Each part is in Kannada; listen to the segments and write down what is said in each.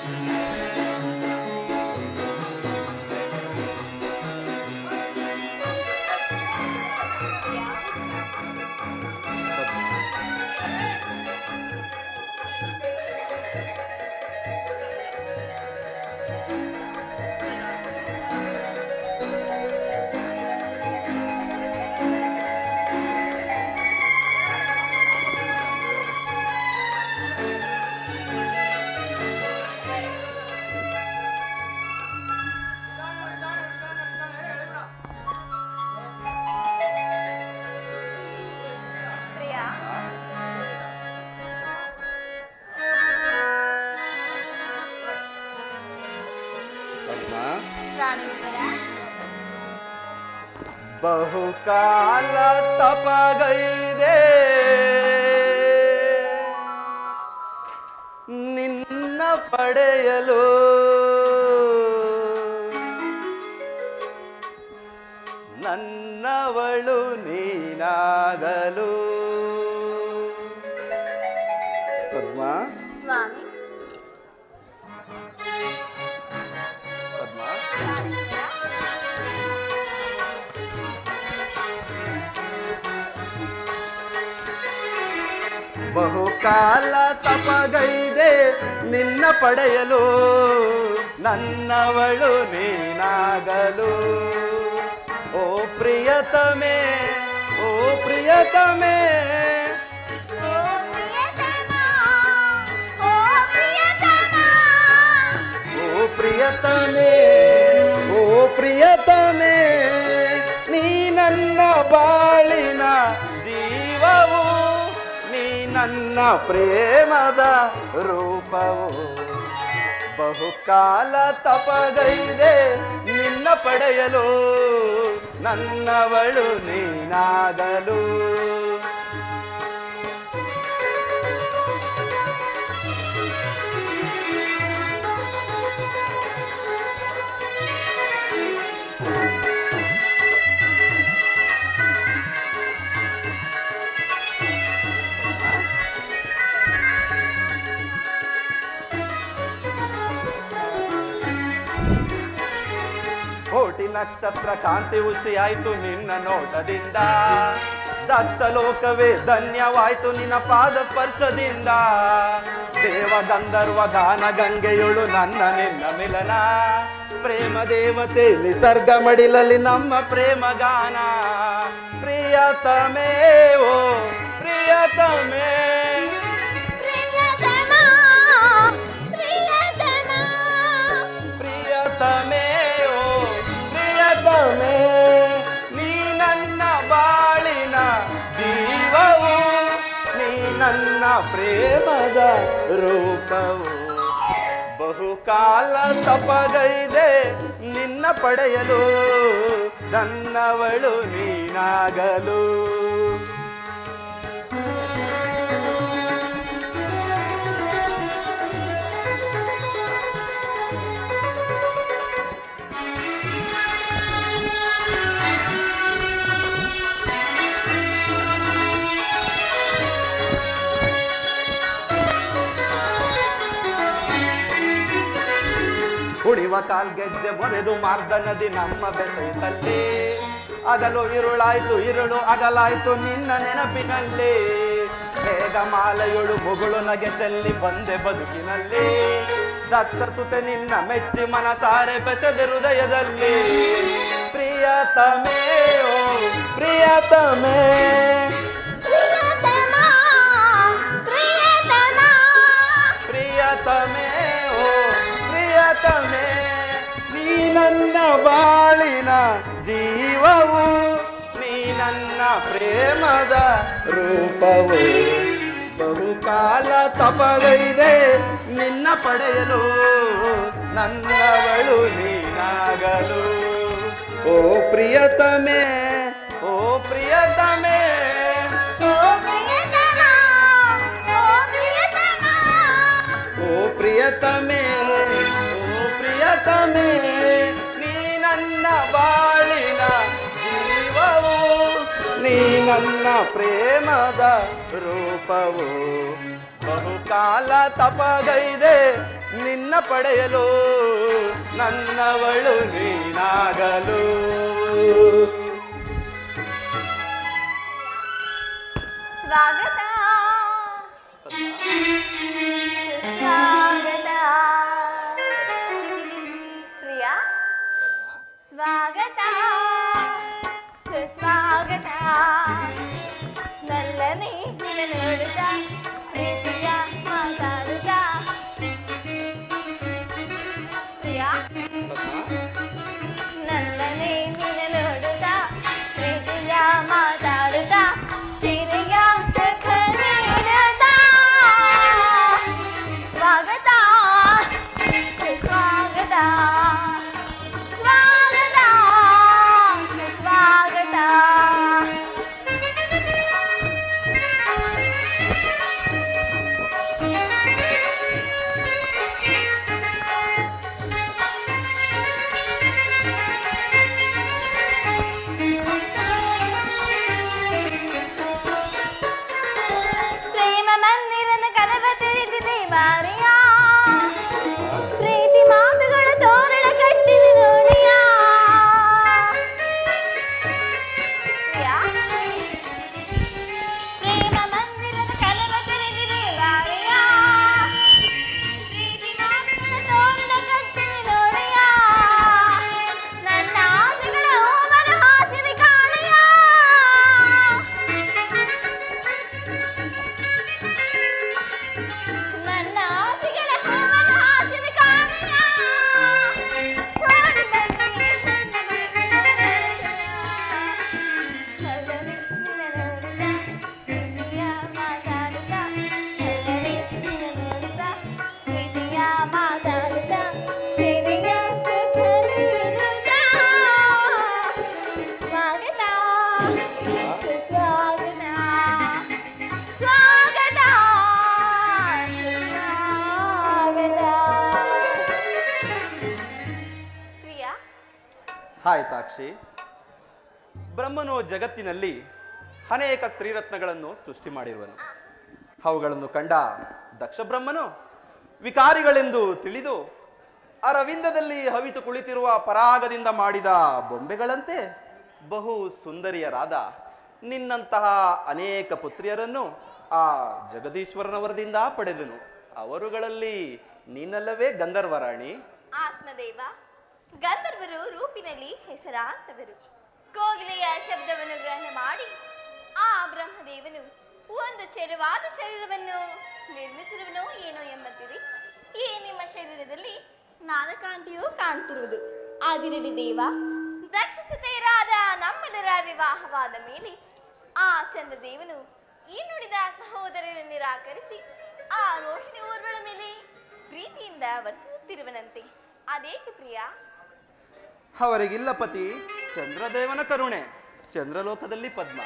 ಪ್ರಿಯಾ ಪದ್ಮ ಪ್ರಾಣೇಶ್ವರ ಬಹುಕಾಲ ತಪಗೈದೆ ನಿನ್ನ ಪಡೆಯಲು ನನ್ನವಳು ನೀನಾಗಲು ಪದ್ಮ ಸ್ವಾಮಿ ಪದ್ಮ ಪ್ರಾಣೇಶ್ವರ ಬಹುಕಾಲ ತಪಗೈದೆ ನಿನ್ನ ಪಡೆಯಲು ನನ್ನವಳು ನೀನಾಗಲು ಓ ಪ್ರಿಯತಮೇ ಓ ಪ್ರಿಯತಮೇ ಓ ಪ್ರಿಯತಮ ಓ ಪ್ರಿಯತಮ ಓ ಪ್ರಿಯತಮೇ ಓ ಪ್ರಿಯತಮೇ ನೀ ನನ್ನ ಬಾಳಿನ ಜೀವವು ನೀ ನನ್ನ ಪ್ರೇಮದ ರೂಪವು ಬಹುಕಾಲ ತಪಗೈದೆ ನಿನ್ನ ಪಡೆಯಲು ನನ್ನವಳು ನೀನಾಗಲು ಕೋಟಿ ನಕ್ಷತ್ರ ಕಾಂತಿ ಉಸಿಯಾಯ್ತು ನಿನ್ನ ನೋಟದಿಂದ ದಕ್ಷ ಲೋಕವೇ ಧನ್ಯವಾಯ್ತು ನಿನ್ನ ಪಾದ ಸ್ಪರ್ಶದಿಂದ ದೇವ ಗಂಧರ್ವ ಗಾನ ಗಂಗೆಯೊಳು ನನ್ನ ನಿನ್ನ ಮಿಲನ ಪ್ರೇಮ ದೇವತೆ ನಿಸರ್ಗ ಮಡಿಲಲ್ಲಿ ನಮ್ಮ ಪ್ರೇಮ ಗಾನ ಪ್ರಿಯತಮೇ ಓ ಪ್ರಿಯತಮೇ ಪ್ರಿಯತಮ ಪ್ರಿಯತಮ ಪ್ರಿಯತಮೇ ಓ ಪ್ರಿಯತಮೇ ನೀ ನನ್ನ ಬಾಳಿನ ಜೀವವು ನೀ ನನ್ನ ಪ್ರೇಮದ ರೂಪವು ಬಹುಕಾಲ ತಪಗೈದೆ ನಿನ್ನ ಪಡೆಯಲು ನನ್ನವಳು ನೀನಾಗಲು ಕುಡಿವ ಕಾಲ್ಗೆಜ್ಜೆ ಬರೆದು ಮಾರ್ದನದಿ ನಮ್ಮ ಬೆಸೆತಲ್ಲಿ ಅಗಲು ಇರುಳಾಯ್ತು ಇರುಳು ಅಗಲಾಯ್ತು ನಿನ್ನ ನೆನಪಿನಲ್ಲಿ ಬೇಗ ಮಾಲೆಯೊಳು ಮುಗುಳು ನಗೆ ಚೆಲ್ಲಿ ಬಂದೆ ಬದುಕಿನಲ್ಲಿ ದಕ್ಷ ಸುತೆ ನಿನ್ನ ಮೆಚ್ಚಿ ಮನಸಾರೆ ಬೆಸೆದ ಹೃದಯದಲ್ಲಿ ಪ್ರಿಯತಮೇ ಓ ಪ್ರಿಯತಮೇ ಪ್ರಿಯತಮ ಪ್ರಿಯತಮ ಪ್ರಿಯತಮೇ ಓ ಪ್ರಿಯತಮೇ ನೀ ನನ್ನ ಬಾಳಿನ ಜೀವವು ನೀ ನನ್ನ ಪ್ರೇಮದ ರೂಪವು ಬಹುಕಾಲ ತಪಗೈದೆ ನಿನ್ನ ಪಡೆಯಲು ನನ್ನವಳು ನೀನಾಗಲು ಓ ಪ್ರಿಯತಮೇ ಓ ಪ್ರಿಯತಮೇ ಓ ಪ್ರಿಯತಮ ಓ ಪ್ರಿಯತಮ ಓ ಪ್ರಿಯತಮೇ ಓ ಪ್ರಿಯತಮೇ ನೀ ನನ್ನ ಬಾಳಿನ ಜೀವವು ನೀ ನನ್ನ ಪ್ರೇಮದ ರೂಪವು ಬಹು ಕಾಲ ತಪಗೈದೆ ನಿನ್ನ ಪಡೆಯಲು ನನ್ನವಳು ನೀನಾಗಲು ಸ್ವಾಗತ ಸ್ವಾಗತ ಪ್ರಿಯಾ ಸ್ವಾಗತ ಸುಸ್ವಾಗತ ನಲ್ಲನೆ ನಿನ್ನ ನೋಡುತ್ತ ಪ್ರೀತಿಯ ಮಾತಾಡುತ್ತ ಪ್ರಿಯಾ ನಲ್ಲನೆ ನಿನ್ನ ನೋಡುತ್ತ ಪ್ರೀತಿಯ ಮಾತಾಡುತ್ತ ಸಿರಿಯ ಸುಖ ನೀಡುತ್ತ ಸ್ವಾಗತ ಸ್ವಾಗತ ಸ್ವಾಗತ ಸ್ವಾಗತ ಪ್ರೇಮ ಮಂದಿರದ ಕದವ ತೆರೆದಿದೆ ಬಾರಿಯ ಪ್ರೀತಿ ಮಾತುಗಳ ತೋರಣ ಕಟ್ಟಿದೆ ನೋಡಿಯ ಪ್ರಿಯಾ? ಪ್ರೇಮ ಮಂದಿರದ ಕದವ ತೆರೆದಿದೆ ಬಾರಿಯ ಪ್ರೀತಿ ಮಾತುಗಳ ತೋರಣ ಕಟ್ಟಿದೆ ನೋಡಿಯ ನನ್ನ ಆಸೆಗಳ ಹೂವನ ಹಾಸಿದೆ ಕಾಣೆಯ ನನ್ನ ಆಸೆಗಳ ಹೂವನ್ನು ಹಾಸಿದ ಕಾರಣ ಓಡಿ ಬಂದೆ ನನ್ನ ನಲ್ಲನೆ ನಿನ್ನ ನೋಡುತ್ತ ಪ್ರೀತಿಯ ಮಾತಾಡುತ್ತ ನಲ್ಲನೆ ನಿನ್ನ ನೋಡುತ್ತ ಪ್ರೀತಿಯ ಮಾತಾಡುತ್ತ ಸೇವೆಯ ಸುಖ ನೀಡುತ್ತ ಸ್ವಾಗತ ಸುಸ್ವಾಗತ ಸ್ವಾಗತ ಪ್ರಿಯಾ ಹಾಯ್ ತಾಕ್ಷಿ ಬ್ರಹ್ಮನು ಜಗತ್ತಿನಲ್ಲಿ ಅನೇಕ ಸ್ತ್ರೀರತ್ನಗಳನ್ನು ಸೃಷ್ಟಿ ಮಾಡಿರುವನು ಅವುಗಳನ್ನು ಕಂಡ ದಕ್ಷ ಬ್ರಹ್ಮನು ವಿಕಾರಿಗಳೆಂದು ತಿಳಿದು ಅರವಿಂದದಲ್ಲಿ ಹವಿತು ಕುಳಿತಿರುವ ಪರಾಗದಿಂದ ಮಾಡಿದ ಬೊಂಬೆಗಳಂತೆ ಬಹು ಸುಂದರಿಯರಾದ ನಿನ್ನಂತಹ ಅನೇಕ ಪುತ್ರಿಯರನ್ನು ಆ ಜಗದೀಶ್ವರನವರದಿಂದ ಪಡೆದನು ಅವರುಗಳಲ್ಲಿ ನೀನಲ್ಲವೇ ಗಂಧರ್ವರಾಣಿ ಆತ್ಮದೇವ ಗಂಧರ್ವರು ರೂಪಿನಲ್ಲಿ ಹೆಸರಾಂತವರು ಕೋಗಿಲೆಯ ಶಬ್ದವನ್ನು ಗ್ರಹಣ ಮಾಡಿ ಆ ಬ್ರಹ್ಮದೇವನು ಒಂದು ಚೆಲುವಾದ ಶರೀರವನ್ನು ನಿರ್ಮಿಸಿರುವನೋ ಏನೋ ಎಂಬಂತಿದೆ ಈ ನಿಮ್ಮ ಶರೀರದಲ್ಲಿ ನಾದಕಾಂತಿಯು ಕಾಣುತ್ತಿರುವುದು ಆದಿರಲಿ ದೇವ ದಕ್ಷಸುತೆಯರಾದ ನಮ್ಮೆಲ್ಲರ ವಿವಾಹವಾದ ಮೇಲೆ ಆ ಚಂದ್ರದೇವನು ಈ ನುಡಿದ ಸಹೋದರರನ್ನು ನಿರಾಕರಿಸಿ ಆ ರೋಹಿಣಿ ಊರ್ವಳ ಮೇಲೆ ಪ್ರೀತಿಯಿಂದ ವರ್ತಿಸುತ್ತಿರುವನಂತೆ ಅದೇಕೆ ಪ್ರಿಯ ಅವರಿಗಿಲ್ಲ ಪತಿ ಚಂದ್ರದೇವನ ಕರುಣೆ ಚಂದ್ರಲೋಕದಲ್ಲಿ ಪದ್ಮ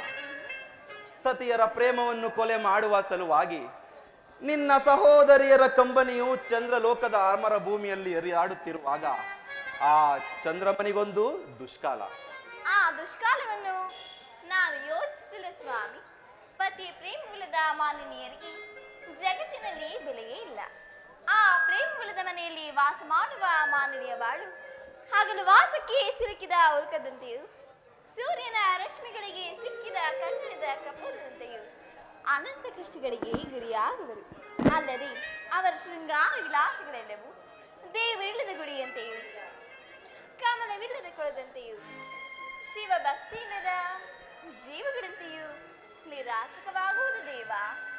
ಸತಿಯರ ಪ್ರೇಮವನ್ನು ಕೊಲೆ ಮಾಡುವ ಸಲುವಾಗಿ ನಿನ್ನ ಸಹೋದರಿಯರ ಕಂಬನಿಯು ಚಂದ್ರಲೋಕದ ಅಮರ ಭೂಮಿಯಲ್ಲಿ ಎರಿಯಾಡುತ್ತಿರುವಾಗ ಆ ಚಂದ್ರಮನಿಗೊಂದು ದುಷ್ಕಾಲ ಆ ದುಷ್ಕಾಲವನ್ನು ನಾನು ಯೋಚಿಸಿಲ್ಲ ಸ್ವಾಮಿ ಪತಿ ಪ್ರೇಮವುಲದ ಮಾಲಿನಿಯರಿಗೆ ಜಗತ್ತಿನಲ್ಲಿ ಬೆಲೆಯೇ ಇಲ್ಲ ಆ ಪ್ರೇಮವುಲದ ಮನೆಯಲ್ಲಿ ವಾಸ ಮಾಡುವ ಮಾನವೀಯ ಬಾಳು ಹಗಲು ವಾಸಕ್ಕೆ ಸಿಲುಕಿದ ಉಲ್ಕದಂತೆಯೂ ಸೂರ್ಯನ ರಶ್ಮಿಗಳಿಗೆ ಸಿಕ್ಕಿದ ಕನ್ನಡದ ಕಪೂರದಂತೆಯೂ ಅನಂತ ಕಷ್ಟಗಳಿಗೆ ಗುರಿಯಾಗುವರು ಅಲ್ಲದೆ ಅವರ ಶೃಂಗಾರ ವಿಲಾಸಗಳೆಲ್ಲವೂ ದೇವರಿಲ್ಲದ ಗುಡಿಯಂತೆಯೂ ಕಮಲವಿಲ್ಲದ ಕೊಳದಂತೆಯೂ ಶಿವ ಭಕ್ತಿಯಿಲ್ಲದ ಜೀವಗಳಂತೆಯೂ ನಿರಾತಕವಾಗುವುದು ದೇವ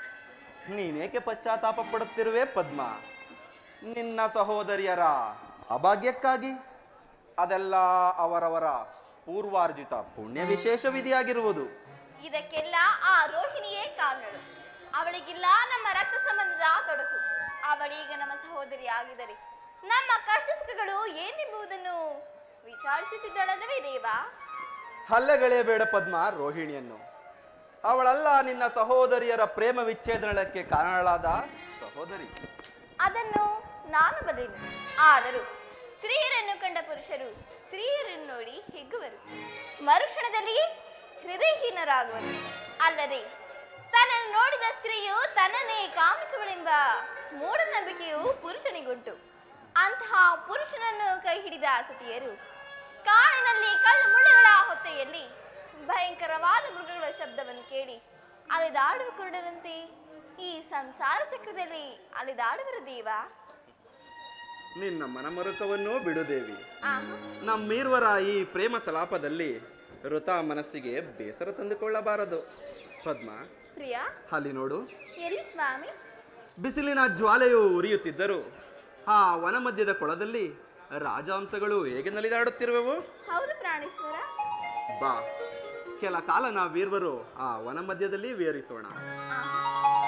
ನೀನೇಕೆ ಪಶ್ಚಾತ್ತಾಪ ಪಡುತ್ತಿರುವೆ ಪದ್ಮ ನಿನ್ನ ಸಹೋದರಿಯರ ಅಭಾಗ್ಯಕ್ಕಾಗಿ ಅದೆಲ್ಲ ಅವರವರ ಪೂರ್ವಾರ್ಜಿತ ಪುಣ್ಯ ವಿಶೇಷ ವಿಧಿಯಾಗಿರುವುದು ಇದಕ್ಕೆಲ್ಲ ಆ ರೋಹಿಣಿಯೇ ಕಾರಣಳು ಅವಳಿಗಿಲ್ಲ ನಮ್ಮ ರಕ್ತ ಸಂಬಂಧದ ತೊಡಕು ಅವಳೀಗ ನಮ್ಮ ಸಹೋದರಿ ಆಗಿದರೆ ನಮ್ಮ ಕಷ್ಟ ಸುಖಗಳು ಏನೆಂಬುದನ್ನು ವಿಚಾರಿಸುತ್ತಿದ್ದಳಲ್ಲವೇ ದೇವ ಹಲ್ಲೆಗಳೆಯಬೇಡ ಪದ್ಮ ರೋಹಿಣಿಯನ್ನು ಅವಳಲ್ಲ ನಿನ್ನ ಸಹೋದರಿಯರ ಪ್ರೇಮ ವಿಚ್ಛೇದನಕ್ಕೆ ಕಾರಣಳಾದ ಸಹೋದರಿ ಅದನ್ನು ನಾನು ಬಲ್ಲೆನು ಆದರೂ ಸ್ತ್ರೀಯರನ್ನು ಕಂಡ ಪುರುಷರು ಸ್ತ್ರೀಯರನ್ನು ನೋಡಿ ಹಿಗ್ಗುವರು ಮರುಕ್ಷಣದಲ್ಲಿಯೇ ಹೃದಯಹೀನರಾಗುವರು ಅಲ್ಲದೆ ತನ್ನನ್ನು ನೋಡಿದ ಸ್ತ್ರೀಯು ತನ್ನನ್ನೇ ಕಾಮಿಸುವಳೆಂಬ ಮೂಢನಂಬಿಕೆಯು ಪುರುಷನಿಗುಂಟು ಅಂತಹ ಪುರುಷನನ್ನು ಕೈ ಹಿಡಿದ ಸತಿಯರು ಕಾಡಿನಲ್ಲಿ ಕಳ್ಳು ಮುಳ್ಳುಗಳ ಹೊತ್ತೆಯಲ್ಲಿ ಭಯಂಕರವಾದ ಮೃಗಗಳ ಶಬ್ದವನ್ನು ಕೇಳಿ ಅಲೆದಾಡುವ ಕುರುಡರಂತೆ ಈ ಸಂಸಾರ ಚಕ್ರದಲ್ಲಿ ಅಲೆದಾಡುವರು ದೇವ ನಿನ್ನ ಮನಮರುಕವನ್ನೂ ಬಿಡುದೇವಿ ಆಹಾ ನಮ್ಮೀರ್ವರ ಈ ಪ್ರೇಮ ಸಲಾಪದಲ್ಲಿ ಋತ ಮನಸ್ಸಿಗೆ ಬೇಸರ ತಂದುಕೊಳ್ಳಬಾರದು ಪದ್ಮ ಪ್ರಿಯ ಅಲ್ಲಿ ನೋಡು ಎಲ್ಲಿ ಸ್ವಾಮಿ ಬಿಸಿಲಿನ ಜ್ವಾಲೆಯು ಉರಿಯುತ್ತಿದ್ದರು ಆ ವನ ಮಧ್ಯದ ಕೊಳದಲ್ಲಿ ರಾಜಹಂಸಗಳು ಹೇಗೆ ನಲಿದಾಡುತ್ತಿರುವೆವು ಹೌದು ಪ್ರಾಣೇಶ್ವರ ಬಾ ಕೆಲ ಕಾಲ ನಾವೀರ್ವರು ಆ ವನ ಮಧ್ಯದಲ್ಲಿ ವಿಹರಿಸೋಣ ಆಹಾ.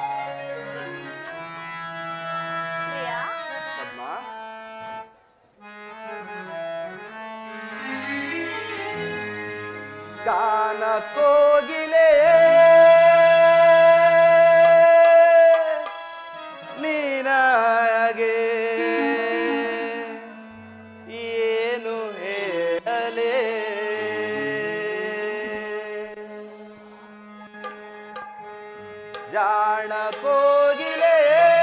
ಪ್ರಿಯ ಪದ್ಮ ಗಾನ ಕೋಗಿಲೆ ನಿನಗೆ ಏನು ಹೇಳಲೇ ಜಾಣ ಕೋಗಿಲೆ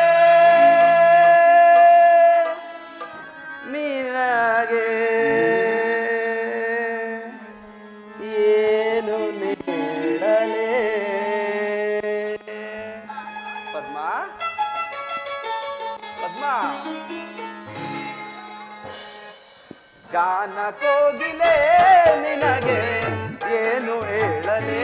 ನಿನಗೆ ಏನು ನೀಡಲೇ ಪದ್ಮ ಪದ್ಮ ಗಾನ ಕೋಗಿಲೆ ನಿನಗೆ ಏನು ಹೇಳಲೇ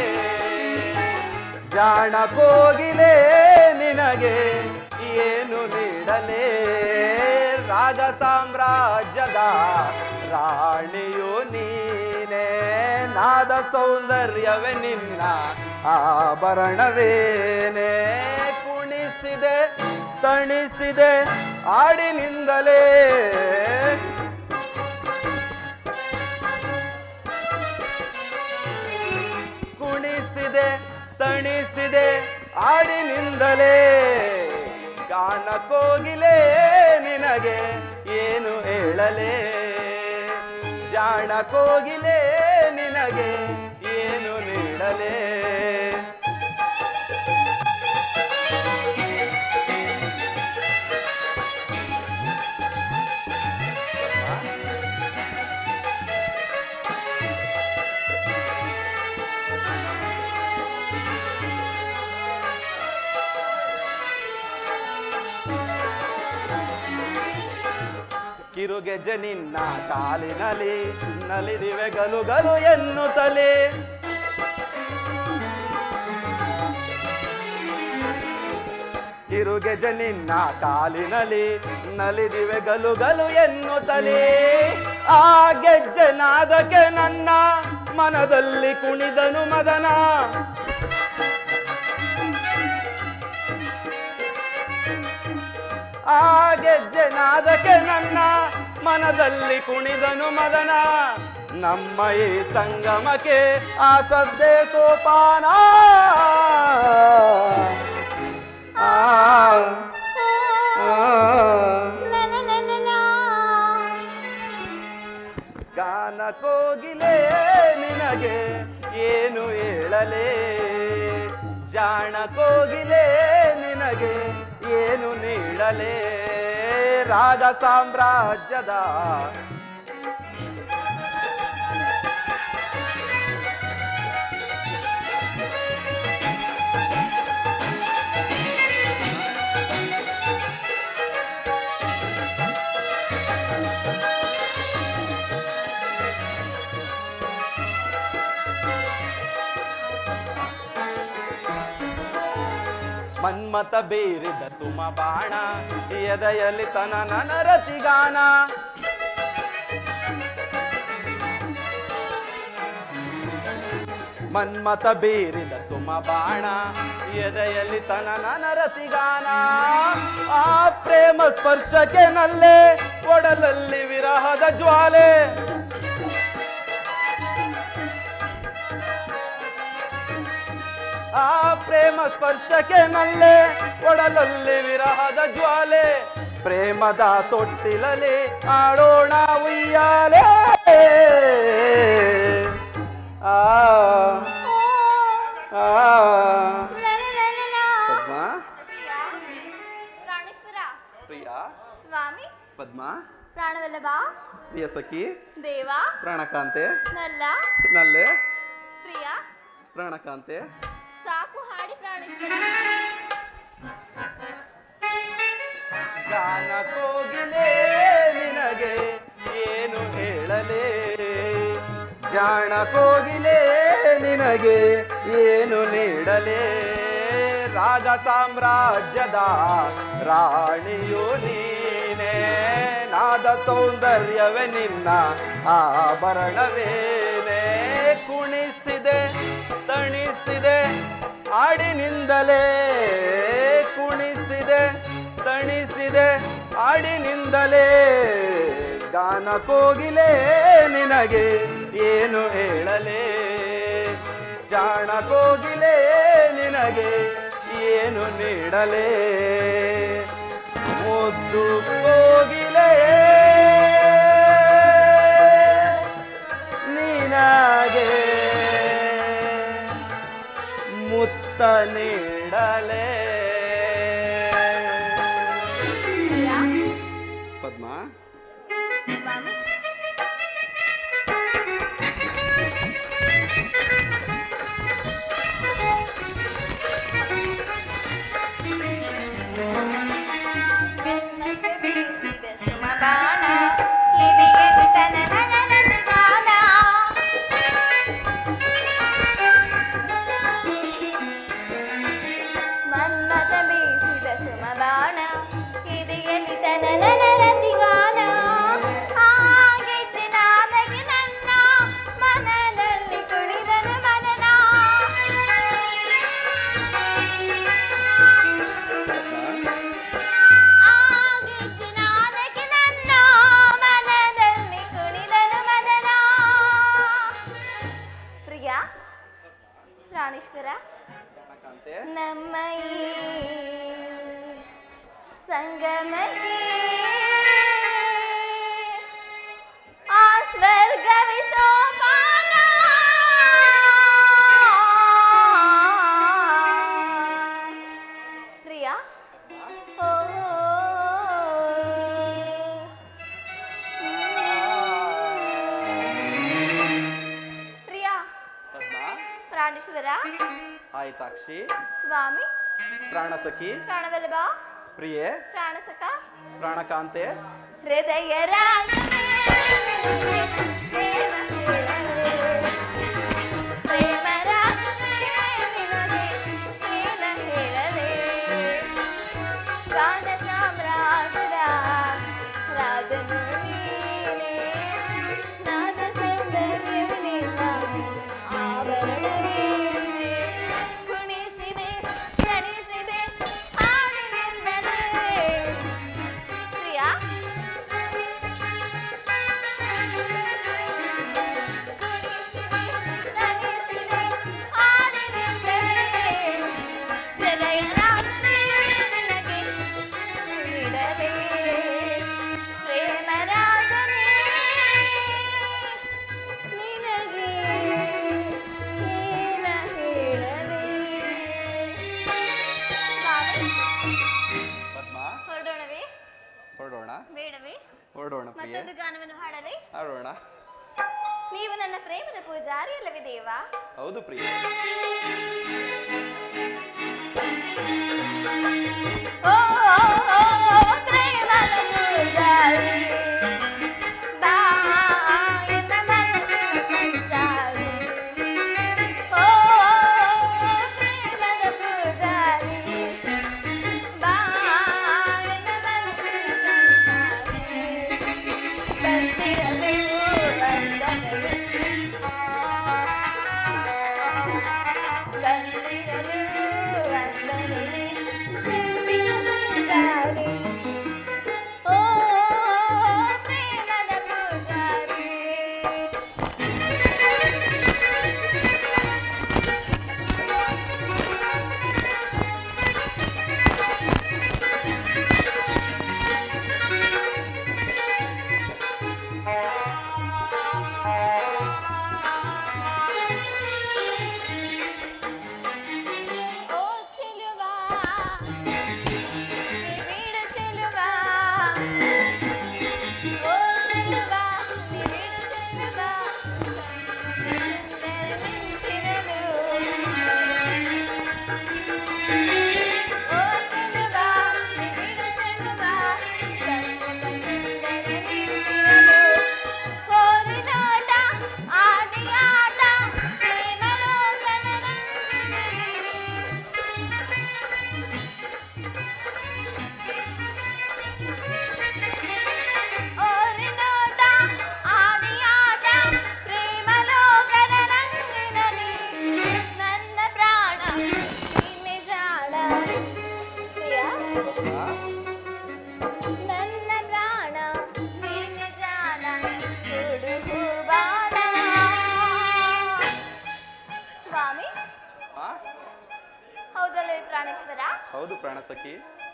ಜಾಣ ಕೋಗಿಲೆ ನಿನಗೆ ಏನು ನೀಡಲೇ ರಾಗ ಸಾಮ್ರಾಜ್ಯದ ರಾಣಿಯು ನೀನೇ ನಾದ ಸೌಂದರ್ಯವೇ ನಿನ್ನ ಆಭರಣವೇನೆ ಕುಣಿಸಿದೆ ತಣಿಸಿದೆ ಆಡಿನಿಂದಲೇ ಕುಣಿಸಿದೆ ತಣಿಸಿದೆ ಆಡಿನಿಂದಲೇ ಗಾನ ಕೋಗಿಲೆ ನಿನಗೆ ಏನು ಹೇಳಲೇ ಜಾಣ ಕೋಗಿಲೆ ನಿನಗೆ ಏನು ನೀಡಲೇ ಕಿರುಗೆಜ್ಜೆ ನಿನ್ನ ಕಾಲಿನಲ್ಲಿ ನಲಿದಿವೆ ಗಲು ಗಲು ಎನ್ನುತ್ತಲೇ ಕಿರುಗೆಜ್ಜೆ ನಿನ್ನ ಕಾಲಿನಲ್ಲಿ ನಲಿದಿವೆ ಗಲು ಗಲು ಎನ್ನುತ್ತಲೇ ಆ ಗೆಜ್ಜೆ ನಾದಕ್ಕೆ ನನ್ನ ಮನದಲ್ಲಿ ಕುಣಿದನು ಮದನ ಆ ಗೆಜ್ಜೆ ನಾದಕ್ಕೆ ನನ್ನ ಮನದಲ್ಲಿ ಕುಣಿದನು ಮದನ ನಮ್ಮ ಈ ಸಂಗಮಕ್ಕೆ ಆ ಸದ್ದೆ ಸೋಪಾನ ಆ, ಆ. ಗಾನ ಕೋಗಿಲೆ ನಿನಗೆ ಏನು ಹೇಳಲೇ ಜಾಣ ಕೋಗಿಲೆ ನಿನಗೆ ಏನು ನೀಡಲೇ ರಾಗ ಸಾಮ್ರಾಜ್ಯದ ಮನ್ಮತ ಬೀರಿದ ಸುಮ ಬಾಣ ಎದೆಯಲ್ಲಿ ತನ ನನರತಿಗಾನ ಮನ್ಮತ ಬೀರಿದ ಸುಮ ಬಾಣ ಎದೆಯಲ್ಲಿ ತನ ನನರತಿಗಾನ ಆ ಪ್ರೇಮ ಸ್ಪರ್ಶಕ್ಕೆ ನಲ್ಲೆ ಒಡಲಲ್ಲಿ ವಿರಹದ ಜ್ವಾಲೆ ಆ ಪ್ರೇಮ ಸ್ಪರ್ಶಕ್ಕೆ ನಲ್ಲೆ ಒಡಲಲ್ಲಿ ವಿರಹದ ಜ್ವಾಲೆ ಪ್ರೇಮದ ತೊಟ್ಟಿಲಲ್ಲಿ ಆಡೋಣ ಉಯ್ಯಾಲೆ ಆ ಆ ಸ್ವಾಮಿ ಪದ್ಮ ಪ್ರಾಣವಲ್ಲಭ ಪ್ರಿಯ ಸಖಿ ದೇವ ಪ್ರಾಣಕಾಂತೆ ನಲ್ಲ ನಲ್ಲೆ ಪ್ರಿಯ ಪ್ರಾಣಕಾಂತೆ ಸಾಕು ಹಾಡಿ ಪ್ರಾಣೇಶ್ವರ ಗಾನ ಕೋಗಿಲೆ ನಿನಗೆ ಏನು ಹೇಳಲೇ ಜಾಣ ಕೋಗಿಲೆ ನಿನಗೆ ಏನು ನೀಡಲೇ ರಾಜ ಸಾಮ್ರಾಜ್ಯದ ರಾಣಿಯು ನೀನೇ ನಾದ ಸೌಂದರ್ಯವೇ ನಿನ್ನ ಆಭರಣವೇನೇ ಕುಣಿಸಿದೆ ತಣಿಸಿದೆ ಹಾಡಿನಿಂದಲೇ ಕುಣಿಸಿದೆ ತಣಿಸಿದೆ ಹಾಡಿನಿಂದಲೇ ಗಾನ ಕೋಗಿಲೆ ನಿನಗೆ ಏನು ಹೇಳಲೇ ಜಾಣ ಕೋಗಿಲೆ ನಿನಗೆ ಏನು ನೀಡಲೇ ಮುದ್ದು ಕೋಗಿಲೆ ನಿನಗೆ ಮುತ್ತ ನೀಡಲೇ ಪ್ರಿಯ ಪದ್ಮ ಸ್ವಾಮಿ ಜನ್ಮಕ್ಕೆ ಬೀಸಿದ ಸುಮಬಾಣ, ಕಿವಿಯಲ್ಲಿ ತನನನನನ ಗಾನ. ಮನ್ಮಥ ಬೀಸಿದ ಸುಮಬಾಣ, ಕಿವಿಯಲ್ಲಿ ತನನನನತಿಗಾನ. ಆಗಿದ್ದಿನಾದಗೆ ನನ್ನ ಮನದಲ್ಲಿ ಕುಳಿದನು ಮನನ ಆಗಿದ್ದಿನಾದಕ್ಕೆ ನನ್ನ ಮನದಲ್ಲಿ ಕುಣಿದನು ಮದನ ಪ್ರಿಯ ಪ್ರಾಣೇಶ್ವರ ಪ್ರಾಣಕಾಂತೆ ನಮ್ಮ ಈ ಸಂಗಮಕ್ಕೆ ಆ ಸ್ವರ್ಗವೇ ಸೋಪಾನ ಪ್ರಿಯ ಓ ಪ್ರಿಯ ಪದ್ಮ ಪ್ರಾಣೇಶ್ವರ ಆಯ್ತಾಕ್ಷಿ ಸ್ವಾಮಿ ಪ್ರಾಣಸಖಿ ಪ್ರಾಣವಲ್ಲಭ ಪ್ರಿಯೆ ಪ್ರಾಣಸಖ ಪ್ರಾಣಕಾಂತೆ ಹೃದಯ ರಾಗವೇ ಪ್ರೇಮ ಹೇಳಲೇ. ಪ್ರೇಮ ರಾಗವೇ ನಿನಗೆ ಏನ ಹೇಳಲೇ. ಗಾನ ಸಾಮ್ರಾಟರ ರಾಜನು ನೀನೇ. ನಾದ ಸೌಂದರ್ಯವು ನಿನ್ನ ಆಭರಣವೇ. ಕುಣಿಸಿದೆ ಚಣಿಸಿದೆ ಹಾಡಿನಿಂದಲೇ ಪ್ರಿಯ ಪದ್ಮ ಹೊರಡೋಣವೇ ಹೊರಡೋಣ ಬೇಡವೇ ಹೊರಡೋಣ ಪ್ರಿಯೆ ಮತ್ತೊಂದು ಗಾನವನ್ನು ಹಾಡಲೇ ಹಾಡೋಣ ನೀವು ನನ್ನ ಪ್ರೇಮದ ಪೂಜಾರಿ ಅಲ್ಲವೇ ದೇವಾ ಹೌದು ಪ್ರಿಯೆ ಓ ಓ, ಓ, ಪ್ರೇಮದ ಪೂಜಾರಿ ಬಾ ಎನ್ನ ಮನಸ್ಸಿನ ಸಂಚಾರಿ. ಓ, ಪ್ರೇಮದ ಪೂಜಾರಿ ಬಾ ಎನ್ನ ಮನಸ್ಸಿನ ಸಂಚಾರಿ. ಬಂದಿರಬೇಕು ಬಂದನವೇ. ಗಂಡಿರಲು ವಂದನೆ, ನೆನಪಿನ ಸಂಗಾರಿ. ಓ ಓ ಚೆಲುವ ನೀಡು ಚೆಲುವ ಸುಂದರ ನಿಂತಿರಲು ಓ ಚೆಲುವ ನೀಡು ಚೆಲುವ ಸುಂದರ ನಿಂತಿರಲು ಹೋರಿ ನೋಟ ಆಡಿ ಆಟ ಪ್ರೇಮಲೋಕನ ಓರಿ ನೋಟ ಆಡಿ ಆಟ ಪ್ರೇಮಲೋಕನ ರಂಗಿನಲ್ಲಿ ನನ್ನ ಪ್ರಾಣ ನಿನ್ನೆ ಜಾಳ ಪ್ರಿಯ ನನ್ನ ಪ್ರಾಣ ನಿನ್ನೆ ಜಾಣ ಹುಡುಗು ಬಾಣ ಸ್ವಾಮಿ ಆ? ಹೌದಲ್ಲ ಪ್ರಾಣೇಶ್ವರ ಹೌದು ಪ್ರಾಣಸಖಿ